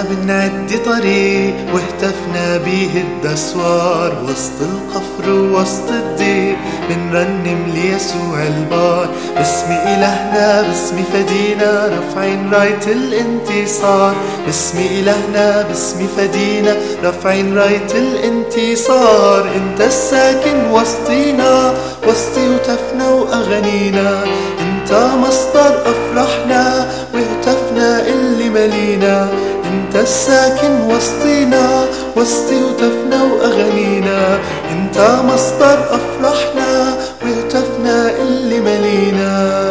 بنعدي طريق وهتفنا بيه الدسوار وسط القفر ووسط الضيق بنرنم ليسوع البار باسم إلهنا باسم فدينا رافعين راية الانتصار باسم إلهنا باسم فدينا رافعين راية الانتصار انت الساكن وسطينا وسط هتفنا وأغانينا انت مصدر أفراحنا وهتفنا اللي ملينا انت الساكن وسطينا وسط هتفنا واغانينا انت مصدر افراحنا وهتفنا اللي ملينا